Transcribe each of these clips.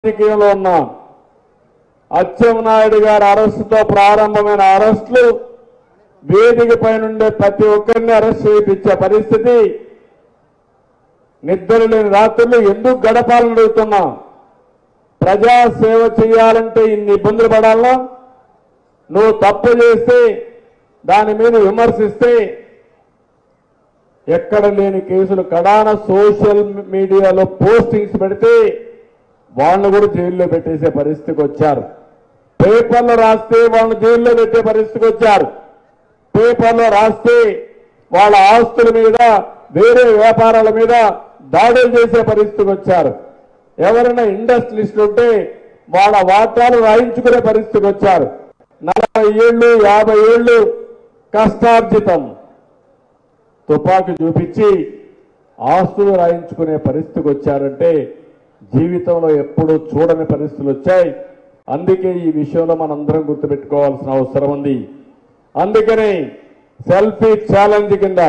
రాజకీయంలో ఉన్నాం అచ్చెన్నాయుడు గారి అరెస్టుతో ప్రారంభమైన అరెస్టులు వేదిక పైనుండే ప్రతి ఒక్కరిని అరెస్ట్ చేయించే పరిస్థితి నిద్ర లేని రాత్రులు ఎందుకు గడపాలని అడుగుతున్నాం ప్రజా సేవ చేయాలంటే ఇన్ని ఇబ్బందులు పడాలా నువ్వు తప్పు చేస్తే దాని మీద విమర్శిస్తే ఎక్కడ లేని కేసులు కడాన సోషల్ మీడియాలో పోస్టింగ్స్ పెడితే వాళ్ళని కూడా జైల్లో పెట్టేసే పరిస్థితికి వచ్చారు పేపర్లో రాస్తే వాళ్ళని జైల్లో పెట్టే పరిస్థితికి వచ్చారు పేపర్లో రాస్తే వాళ్ళ ఆస్తుల మీద వేరే వ్యాపారాల మీద దాడులు చేసే పరిస్థితికి వచ్చారు ఎవరైనా ఇండస్ట్రియలిస్ట్ ఉంటే వాళ్ళ వాటాలు రాయించుకునే పరిస్థితికి వచ్చారు నలభై ఏళ్ళు యాభై ఏళ్ళు కష్టార్జితం తుపాకీ చూపించి ఆస్తులు రాయించుకునే పరిస్థితికి వచ్చారంటే జీవితంలో ఎప్పుడూ చూడని పరిస్థితులు వచ్చాయి అందుకే ఈ విషయంలో మనందరం గుర్తుపెట్టుకోవాల్సిన అవసరం ఉంది అందుకని సెల్ఫీ ఛాలెంజ్ కింద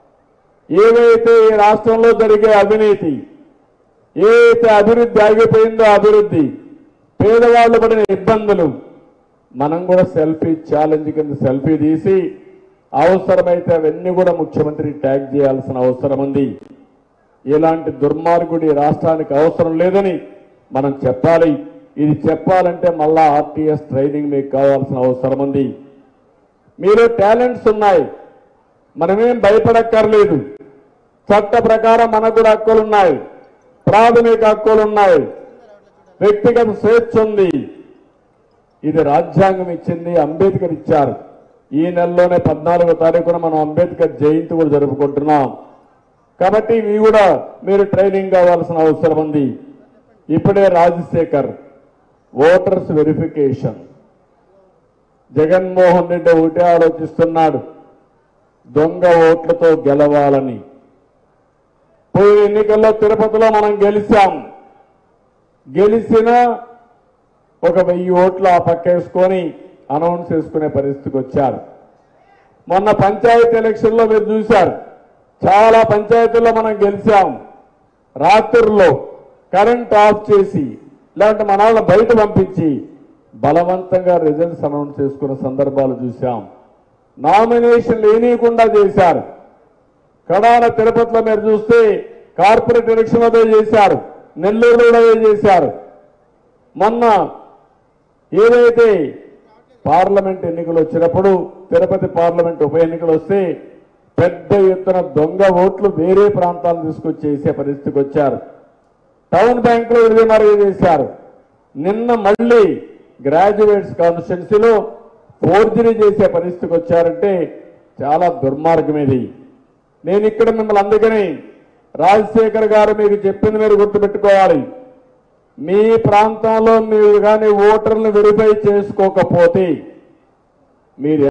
ఏవైతే ఈ రాష్ట్రంలో జరిగే అవినీతి ఏదైతే అభివృద్ధి ఆగిపోయిందో అభివృద్ధి పేదవాళ్ళు పడిన ఇబ్బందులు మనం కూడా సెల్ఫీ ఛాలెంజ్ కింద సెల్ఫీ తీసి అవసరమైతే అవన్నీ కూడా ముఖ్యమంత్రి ట్యాగ్ చేయాల్సిన అవసరం ఉంది ఇలాంటి దుర్మార్గుడి ఈ రాష్ట్రానికి అవసరం లేదని మనం చెప్పాలి ఇది చెప్పాలంటే మళ్ళా ఆర్టీఎస్ ట్రైనింగ్ మీకు కావాల్సిన అవసరం ఉంది మీలో టాలెంట్స్ ఉన్నాయి మనమేం భయపడక్కర్లేదు చట్ట ప్రకారం మనకు కూడా హక్కులు ఉన్నాయి ప్రాథమిక హక్కులు ఉన్నాయి వ్యక్తిగత స్వేచ్ఛ ఉంది ఇది రాజ్యాంగం ఇచ్చింది అంబేద్కర్ ఇచ్చారు ఈ నెలలోనే పద్నాలుగో తారీఖున మనం అంబేద్కర్ జయంతి కూడా జరుపుకుంటున్నాం కాబట్టి ఇవి కూడా మీరు ట్రైనింగ్ కావాల్సిన అవసరం ఉంది ఇప్పుడే రాజశేఖర్ ఓటర్స్ వెరిఫికేషన్ జగన్మోహన్ రెడ్డి ఒకటే ఆలోచిస్తున్నాడు దొంగ ఓట్లతో గెలవాలని పోయిన ఎన్నికల్లో తిరుపతిలో మనం గెలిచాం గెలిచిన ఒక వెయ్యి ఓట్లు ఆ పక్క వేసుకొని అనౌన్స్ చేసుకునే పరిస్థితికి వచ్చారు మొన్న పంచాయతీ ఎలక్షన్లో మీరు చూశారు చాలా పంచాయతీల్లో మనం గెలిచాం రాత్రుల్లో కరెంట్ ఆఫ్ చేసి ఇలాంటి మన వాళ్ళని బయట పంపించి బలవంతంగా రిజల్ట్స్ అనౌన్స్ చేసుకున్న సందర్భాలు చూశాం నామినేషన్ లేనియకుండా చేశారు కడాన తిరుపతిలో మీరు చూస్తే కార్పొరేట్ ఎలక్షన్ అదే చేశారు నెల్లూరులో కూడా అదే చేశారు మొన్న ఏదైతే పార్లమెంట్ ఎన్నికలు వచ్చినప్పుడు తిరుపతి పార్లమెంట్ ఉప ఎన్నికలు వస్తే పెద్ద ఎత్తున దొంగ ఓట్లు వేరే ప్రాంతాలు తీసుకొచ్చి చేసే పరిస్థితికి వచ్చారు టౌన్ బ్యాంకులో ఇదే మరి చేశారు నిన్న మళ్ళీ గ్రాడ్యుయేట్స్ కాన్స్టిట్యున్సీలో ఫోర్జరీ చేసే పరిస్థితికి వచ్చారంటే చాలా దుర్మార్గం ఇది నేను ఇక్కడ మిమ్మల్ని అందుకని రాజశేఖర్ గారు మీకు చెప్పింది మీరు గుర్తుపెట్టుకోవాలి మీ ప్రాంతంలో మీరు కానీ ఓటర్లను వెరిఫై చేసుకోకపోతే మీరు